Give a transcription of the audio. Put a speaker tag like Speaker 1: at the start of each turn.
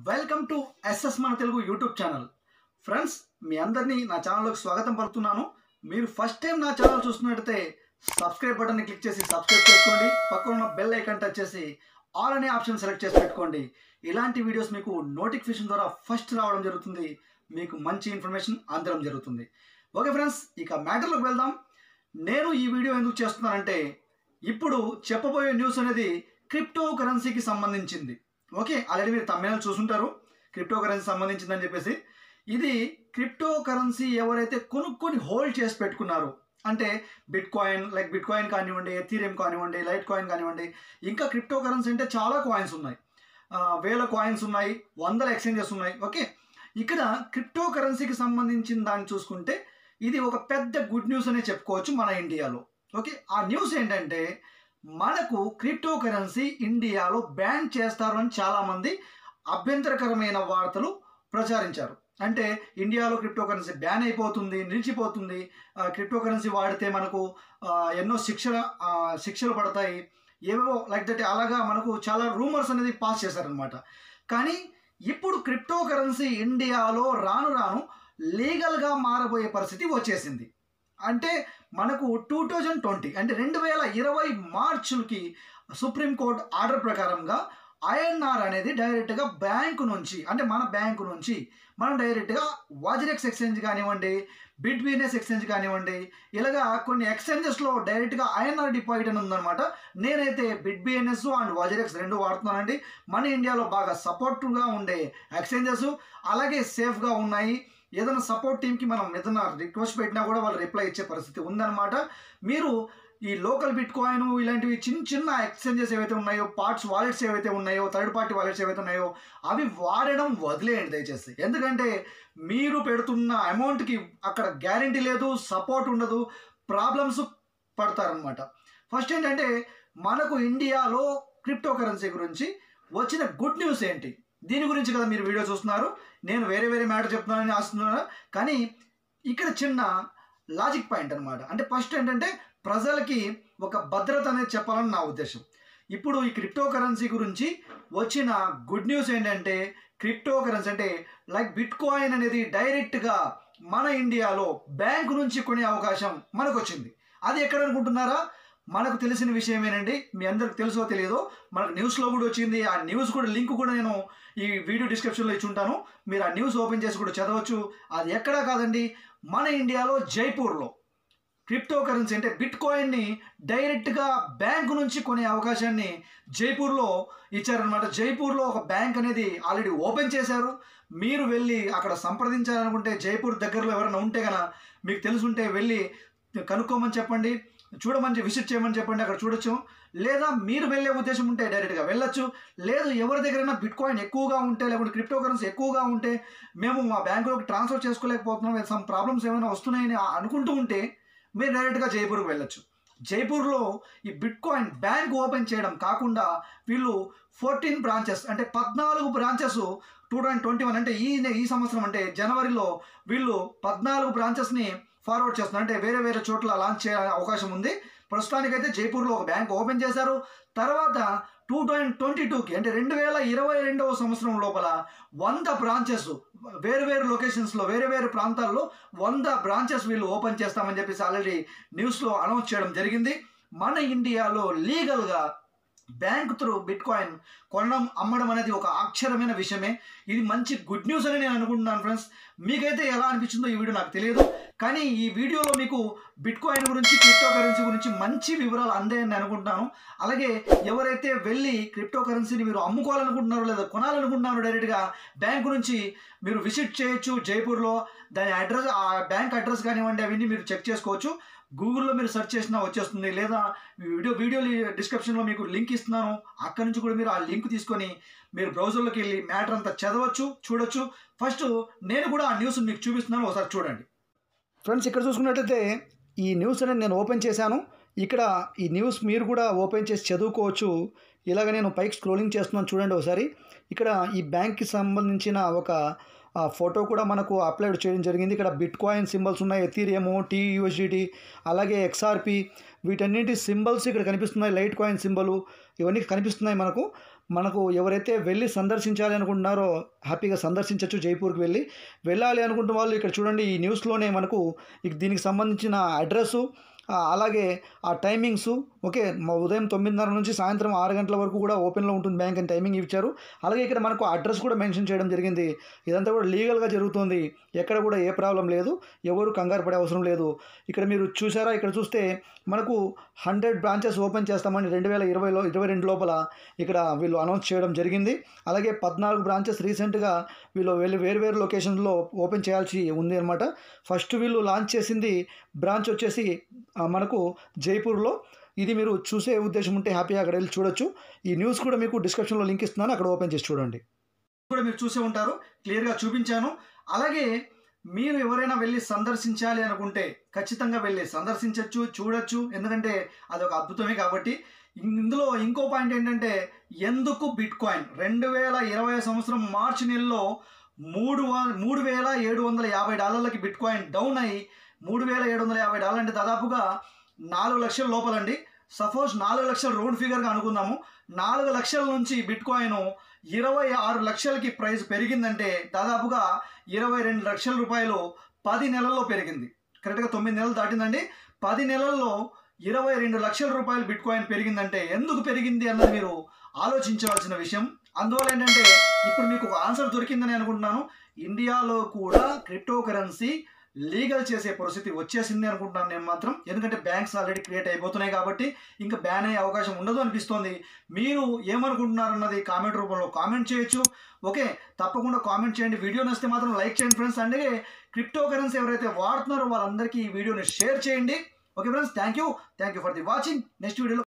Speaker 1: welcome to SS మన Telugu YouTube channel friends మీ అందరినీ నా ఛానల్లోకి స్వాగతం పలుకుతున్నాను మీరు ఫస్ట్ టైం నా ఛానల్ చూస్తున్నట్టయితే సబ్స్క్రైబ్ బటన్ని క్లిక్ చేసి సబ్స్క్రైబ్ చేసుకోండి పక్కన ఉన్న బెల్ ఐకాన్ టచ్ చేసి ఆల్ అనే ఆప్షన్ సెలెక్ట్ చేసి పెట్టుకోండి ఇలాంటి వీడియోస్ మీకు నోటిఫికేషన్ ద్వారా ఫస్ట్ రావడం జరుగుతుంది మీకు మంచి ఇన్ఫర్మేషన్ అందడం జరుగుతుంది ఓకే ఫ్రెండ్స్ ఇక మ్యాటర్లోకి వెళ్దాం నేను ఈ వీడియో ఎందుకు చేస్తున్నానంటే ఇప్పుడు చెప్పబోయే న్యూస్ అనేది క్రిప్టో కరెన్సీకి సంబంధించింది ఓకే ఆల్రెడీ మీరు తమిళ చూసుంటారు క్రిప్టో కరెన్సీ సంబంధించిందని చెప్పేసి ఇది క్రిప్టో కరెన్సీ ఎవరైతే కొనుక్కొని హోల్డ్ చేసి పెట్టుకున్నారు అంటే bitcoin like bitcoin కానివ్వండి ఎథీరియం కానివ్వండి లైట్ కాయిన్ కానివ్వండి ఇంకా క్రిప్టో కరెన్సీ అంటే చాలా కాయిన్స్ ఉన్నాయి ఆ, వేల కాయిన్స్ ఉన్నాయి వందల ఎక్స్చేంజెస్ ఉన్నాయి ఓకే ఇక్కడ క్రిప్టో కరెన్సీకి సంబంధించిన దాన్ని చూసుకుంటే ఇది ఒక పెద్ద గుడ్ న్యూస్ అనే చెప్పుకోవచ్చు మన ఇండియాలో ఓకే ఆ న్యూస్ ఏంటంటే మనకు క్రిప్టో కరెన్సీ ఇండియాలో బ్యాన్ చేస్తారు అని చాలామంది అభ్యంతరకరమైన వార్తలు ప్రచారించారు అంటే ఇండియాలో క్రిప్టో కరెన్సీ బ్యాన్ అయిపోతుంది నిలిచిపోతుంది ఆ, క్రిప్టో కరెన్సీ వాడితే మనకు ఆ, ఎన్నో శిక్షల ఆ, శిక్షలు పడతాయి ఏవేవో లైక్ దట్ అలాగా మనకు చాలా రూమర్స్ అనేది పాస్ చేశారనమాట కానీ ఇప్పుడు క్రిప్టో కరెన్సీ ఇండియాలో రాను రాను లీగల్గా మారబోయే పరిస్థితి వచ్చేసింది అంటే మనకు టూ థౌజండ్ ట్వంటీ అంటే రెండు వేల ఇరవై మార్చులకి సుప్రీంకోర్టు ఆర్డర్ ప్రకారంగా ఐఎన్ఆర్ అనేది డైరెక్ట్గా బ్యాంకు నుంచి అంటే మన బ్యాంకు నుంచి మనం డైరెక్ట్గా వాజిరెక్స్ ఎక్స్చేంజ్ కానివ్వండి బిట్ బిజినెస్ ఎక్స్చేంజ్ కానివ్వండి ఇలాగా కొన్ని ఎక్స్చేంజెస్లో డైరెక్ట్గా ఐఎన్ఆర్ డిపాజిట్ అని ఉందన్నమాట నేనైతే బిట్ బిఎన్ఎస్ అండ్ వాజిరెక్స్ రెండు వాడుతున్నానండి మన ఇండియాలో బాగా సపోర్టివ్గా ఉండే ఎక్స్చేంజెస్ అలాగే సేఫ్గా ఉన్నాయి ఏదైనా సపోర్ట్ టీంకి మనం ఏదైనా రిక్వెస్ట్ పెట్టినా కూడా వాళ్ళు రిప్లై ఇచ్చే పరిస్థితి ఉందన్నమాట మీరు ఈ లోకల్ బిట్ కాయిన్ ఇలాంటివి చిన్న చిన్న ఎక్స్చేంజెస్ ఏవైతే ఉన్నాయో పార్ట్స్ వాలెట్స్ ఏవైతే ఉన్నాయో థర్డ్ పార్టీ వాలెట్స్ ఏవైతే ఉన్నాయో అవి వాడడం వదిలేయండి దయచేసి ఎందుకంటే మీరు పెడుతున్న అమౌంట్కి అక్కడ గ్యారంటీ లేదు సపోర్ట్ ఉండదు ప్రాబ్లమ్స్ పడతారనమాట ఫస్ట్ ఏంటంటే మనకు ఇండియాలో క్రిప్టో కరెన్సీ గురించి వచ్చిన గుడ్ న్యూస్ ఏంటి దీని గురించి కదా మీరు వీడియో చూస్తున్నారు నేను వేరే వేరే మ్యాటర్ చెప్తున్నానని ఆస్తున్నాను కానీ ఇక్కడ చిన్న లాజిక్ పాయింట్ అనమాట అంటే ఫస్ట్ ఏంటంటే ప్రజలకి ఒక భద్రత అనేది చెప్పాలని నా ఉద్దేశం ఇప్పుడు ఈ క్రిప్టో కరెన్సీ గురించి వచ్చిన గుడ్ న్యూస్ ఏంటంటే క్రిప్టో కరెన్సీ అంటే లైక్ బిట్ కాయిన్ అనేది డైరెక్ట్గా మన ఇండియాలో బ్యాంకు నుంచి కొనే అవకాశం మనకు వచ్చింది అది ఎక్కడ అనుకుంటున్నారా మనకు తెలిసిన విషయమేనండి మీ అందరికి తెలుసో తెలియదో మనకు న్యూస్లో కూడా వచ్చింది ఆ న్యూస్ కూడా లింక్ కూడా నేను ఈ వీడియో డిస్క్రిప్షన్లో ఇచ్చి ఉంటాను మీరు ఆ న్యూస్ ఓపెన్ చేసి కూడా చదవచ్చు అది ఎక్కడా కాదండి మన ఇండియాలో జైపూర్లో క్రిప్టో కరెన్సీ అంటే బిట్ కాయిన్ని డైరెక్ట్గా బ్యాంకు నుంచి కొనే అవకాశాన్ని జైపూర్లో ఇచ్చారనమాట జైపూర్లో ఒక బ్యాంక్ అనేది ఆల్రెడీ ఓపెన్ చేశారు మీరు వెళ్ళి అక్కడ సంప్రదించాలనుకుంటే జైపూర్ దగ్గరలో ఎవరైనా ఉంటే కనుక మీకు తెలుసుంటే వెళ్ళి కనుక్కోమని చెప్పండి చూడమని విజిట్ చేయమని చెప్పండి అక్కడ చూడొచ్చు లేదా మీరు వెళ్ళే ఉద్దేశం ఉంటే డైరెక్ట్గా వెళ్ళొచ్చు లేదు ఎవరి దగ్గరైనా బిట్ కాయిన్ ఎక్కువగా ఉంటే లేకుంటే క్రిప్టో కరెన్సీ ఎక్కువగా ఉంటే మేము మా బ్యాంకులోకి ట్రాన్స్ఫర్ చేసుకోలేకపోతున్నాం సమ్ ప్రాబ్లమ్స్ ఏమైనా వస్తున్నాయని అనుకుంటూ ఉంటే మీరు డైరెక్ట్గా జైపూర్కి వెళ్ళొచ్చు జైపూర్లో ఈ బిట్ కాయిన్ బ్యాంక్ ఓపెన్ చేయడం కాకుండా వీళ్ళు ఫోర్టీన్ బ్రాంచెస్ అంటే పద్నాలుగు branches two thousand twenty one అంటే ఈ ఈ సంవత్సరం అంటే జనవరిలో వీళ్ళు పద్నాలుగు బ్రాంచెస్ని ఫార్వర్డ్ చేస్తున్నారు అంటే వేరే వేరే చోట్ల లాంచ్ చేయ అవకాశం ఉంది ప్రస్తుతానికైతే జైపూర్లో ఒక బ్యాంక్ ఓపెన్ చేశారు తర్వాత టూ థౌజండ్ ట్వంటీ టూకి అంటే రెండు వేల ఇరవై రెండవ సంవత్సరం లోపల వంద బ్రాంచెస్ వేరు వేరు లొకేషన్స్లో వేరే వేరే ప్రాంతాల్లో వంద బ్రాంచెస్ వీళ్ళు ఓపెన్ చేస్తామని చెప్పేసి ఆల్రెడీ న్యూస్లో అనౌన్స్ చేయడం జరిగింది మన ఇండియాలో లీగల్గా బ్యాంక్ త్రూ బిట్ కాయిన్ కొనడం అమ్మడం అనేది ఒక అక్షరమైన విషయమే ఇది మంచి గుడ్ న్యూస్ అని నేను అనుకుంటున్నాను ఫ్రెండ్స్ మీకైతే ఎలా అనిపించిందో ఈ వీడియో నాకు తెలియదు కానీ ఈ వీడియోలో మీకు బిట్ కాయిన్ గురించి క్రిప్టో కరెన్సీ గురించి మంచి వివరాలు అందాయని నేను అనుకుంటున్నాను అలాగే ఎవరైతే వెళ్ళి క్రిప్టో కరెన్సీని మీరు అమ్ముకోవాలనుకుంటున్నారో లేదా కొనాలనుకుంటున్నారో డైరెక్ట్గా బ్యాంకు నుంచి మీరు విజిట్ చేయొచ్చు జైపూర్లో దాని అడ్రస్ ఆ బ్యాంక్ అడ్రస్ కానివ్వండి అవన్నీ మీరు చెక్ చేసుకోవచ్చు గూగుల్లో మీరు సెర్చ్ చేసినా వచ్చేస్తుంది లేదా మీ వీడియో వీడియో డిస్క్రిప్షన్లో మీకు లింక్ ఇస్తున్నాను అక్కడ నుంచి కూడా మీరు ఆ లింక్ తీసుకొని మీరు బ్రౌజర్లోకి వెళ్ళి మ్యాటర్ అంతా చదవచ్చు చూడొచ్చు ఫస్ట్ నేను కూడా ఆ న్యూస్ మీకు చూపిస్తున్నాను ఒకసారి చూడండి ఫ్రెండ్స్ ఇక్కడ చూసుకున్నట్లయితే ఈ న్యూస్ అనేది నేను ఓపెన్ చేశాను ఇక్కడ ఈ న్యూస్ మీరు కూడా ఓపెన్ చేసి చదువుకోవచ్చు ఇలాగ నేను పైకి స్క్రోలింగ్ చేస్తున్నాను చూడండి ఒకసారి ఇక్కడ ఈ బ్యాంక్కి సంబంధించిన ఒక ఆ, ఫోటో కూడా మనకు అప్లోడ్ చేయడం జరిగింది ఇక్కడ బిట్ కాయిన్ సింబల్స్ ఉన్నాయి ఎథీరియము టీయూఎస్డిటీ అలాగే ఎక్స్ఆర్పి వీటన్నిటి సింబల్స్ ఇక్కడ కనిపిస్తున్నాయి లైట్ కాయిన్ సింబల్ ఇవన్నీ కనిపిస్తున్నాయి మనకు మనకు ఎవరైతే వెళ్ళి సందర్శించాలి అనుకుంటున్నారో హ్యాపీగా సందర్శించవచ్చు జైపూర్కి వెళ్ళి వెళ్ళాలి అనుకుంటున్న వాళ్ళు ఇక్కడ చూడండి ఈ న్యూస్లోనే మనకు ఇక దీనికి సంబంధించిన అడ్రస్సు ఆ, అలాగే ఆ టైమింగ్స్ ఓకే మా ఉదయం తొమ్మిదిన్నర నుంచి సాయంత్రం ఆరు గంటల వరకు కూడా ఓపెన్లో ఉంటుంది బ్యాంక్ అని టైమింగ్ ఇచ్చారు అలాగే ఇక్కడ మనకు అడ్రస్ కూడా మెన్షన్ చేయడం జరిగింది ఇదంతా కూడా లీగల్గా జరుగుతుంది ఎక్కడ కూడా ఏ ప్రాబ్లం లేదు ఎవరు కంగారు పడే అవసరం లేదు ఇక్కడ మీరు చూసారా ఇక్కడ చూస్తే మనకు హండ్రెడ్ బ్రాంచెస్ ఓపెన్ చేస్తామని రెండు వేల ఇరవైలో ఇరవై రెండు లోపల ఇక్కడ వీళ్ళు అనౌన్స్ చేయడం జరిగింది అలాగే పద్నాలుగు బ్రాంచెస్ రీసెంట్గా వీళ్ళు వెళ్ళి వేరు వేరు లొకేషన్స్లో ఓపెన్ చేయాల్సి ఉంది అనమాట ఫస్ట్ వీళ్ళు లాంచ్ చేసింది బ్రాంచ్ వచ్చేసి ఆ, మనకు జైపూర్లో ఇది మీరు చూసే ఉద్దేశం ఉంటే హ్యాపీగా అక్కడ వెళ్ళి చూడొచ్చు ఈ న్యూస్ కూడా మీకు డిస్క్రిప్షన్లో లింక్ ఇస్తున్నాను అక్కడ ఓపెన్ చేసి చూడండి కూడా మీరు చూసే ఉంటారు క్లియర్గా చూపించాను అలాగే మీరు ఎవరైనా వెళ్ళి సందర్శించాలి అనుకుంటే ఖచ్చితంగా వెళ్ళి సందర్శించవచ్చు చూడొచ్చు ఎందుకంటే అదొక అద్భుతమే కాబట్టి ఇందులో ఇంకో పాయింట్ ఏంటంటే ఎందుకు బిట్ కాయిన్ రెండు వేల ఇరవై సంవత్సరం మార్చి నెలలో మూడు వ- మూడు వేల ఏడు వందల యాభై డాలర్లకి బిట్ కాయిన్ డౌన్ అయ్యి మూడు వేల ఏడు వందల యాభై డాలర్ అంటే దాదాపుగా నాలుగు లక్షల లోపలండి సపోజ్ నాలుగు లక్షల రౌండ్ ఫిగర్గా అనుకుందాము నాలుగు లక్షల నుంచి బిట్ కాయిన్ ఇరవై ఆరు లక్షలకి ప్రైస్ పెరిగిందంటే దాదాపుగా ఇరవై రెండు లక్షల రూపాయలు పది నెలల్లో పెరిగింది కరెక్ట్గా తొమ్మిది నెలలు దాటిందండి పది నెలల్లో ఇరవై రెండు లక్షల రూపాయలు బిట్ కాయిన్ పెరిగిందంటే ఎందుకు పెరిగింది అన్నది మీరు ఆలోచించవలసిన విషయం అందువల్ల ఏంటంటే ఇప్పుడు మీకు ఒక ఆన్సర్ దొరికిందని అనుకుంటున్నాను ఇండియాలో కూడా క్రిప్టో కరెన్సీ లీగల్ చేసే పరిస్థితి వచ్చేసింది అనుకుంటున్నాను నేను మాత్రం ఎందుకంటే బ్యాంక్స్ ఆల్రెడీ క్రియేట్ అయిపోతున్నాయి కాబట్టి ఇంకా బ్యాన్ అయ్యే అవకాశం ఉండదు అనిపిస్తోంది మీరు ఏమనుకుంటున్నారు అన్నది కామెంట్ రూపంలో కామెంట్ చేయొచ్చు ఓకే తప్పకుండా కామెంట్ చేయండి వీడియో నచ్చితే మాత్రం లైక్ చేయండి ఫ్రెండ్స్ అంటే క్రిప్టో కరెన్సీ ఎవరైతే వాడుతున్నారో వాళ్ళందరికీ ఈ వీడియోని షేర్ చేయండి okay friends thank you thank you for the watching నెక్స్ట్ వీడియోలో